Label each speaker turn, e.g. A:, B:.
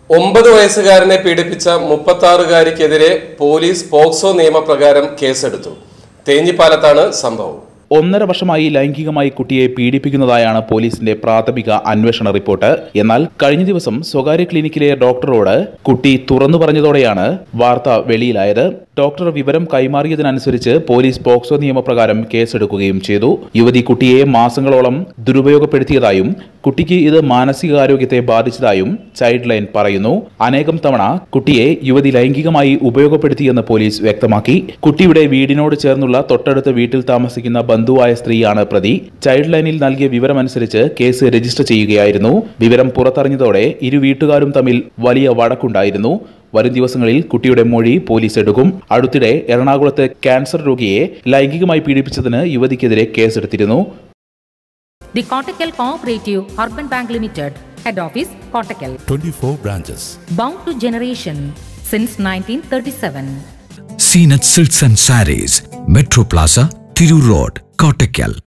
A: ഒമ്പത് വയസ്സുകാരനെ പീഡിപ്പിച്ച മുപ്പത്തി പോലീസ് പോക്സോ നിയമപ്രകാരം കേസെടുത്തു തേഞ്ഞിപ്പാലത്താണ് സംഭവം
B: ഒന്നര വർഷമായി ലൈംഗികമായി കുട്ടിയെ പീഡിപ്പിക്കുന്നതായാണ് പോലീസിന്റെ പ്രാഥമിക അന്വേഷണ റിപ്പോർട്ട് എന്നാൽ കഴിഞ്ഞ ദിവസം സ്വകാര്യ ക്ലിനിക്കിലെ ഡോക്ടറോട് കുട്ടി തുറന്നു പറഞ്ഞതോടെയാണ് വാർത്ത വെളിയിലായത് ഡോക്ടർ വിവരം കൈമാറിയതിനനുസരിച്ച് പോലീസ് പോക്സോ നിയമപ്രകാരം കേസെടുക്കുകയും ചെയ്തു യുവതി കുട്ടിയെ മാസങ്ങളോളം ദുരുപയോഗപ്പെടുത്തിയതായും കുട്ടിക്ക് ഇത് മാനസികാരോഗ്യത്തെ ബാധിച്ചതായും ചൈൽഡ് ലൈൻ പറയുന്നു അനേകം തവണ കുട്ടിയെ യുവതി ലൈംഗികമായി ഉപയോഗപ്പെടുത്തിയെന്ന് പോലീസ് വ്യക്തമാക്കി കുട്ടിയുടെ വീടിനോട് ചേർന്നുള്ള തൊട്ടടുത്ത വീട്ടിൽ താമസിക്കുന്ന ബന്ധുവായ സ്ത്രീയാണ് പ്രതി ചൈൽഡ് ലൈനിൽ നൽകിയ വിവരമനുസരിച്ച് കേസ് രജിസ്റ്റർ ചെയ്യുകയായിരുന്നു വിവരം പുറത്തറിഞ്ഞതോടെ ഇരു വീട്ടുകാരും തമ്മിൽ വലിയ വഴക്കുണ്ടായിരുന്നു വരും ദിവസങ്ങളിൽ കുട്ടിയുടെ മൊഴി പോലീസ് എടുക്കും അടുത്തിടെ എറണാകുളത്ത് ക്യാൻസർ രോഗിയെ ലൈംഗികമായി പീഡിപ്പിച്ചതിന് യുവതിക്കെതിരെ കേസെടുത്തിരുന്നു
C: The Kottakkal Cooperative Urban Bank Limited, Head Office, Kottakkal.
D: 24 branches.
C: Bound to generation since 1937.
E: Seenat Silks and Saris, Metro Plaza, Thiru Road, Kottakkal.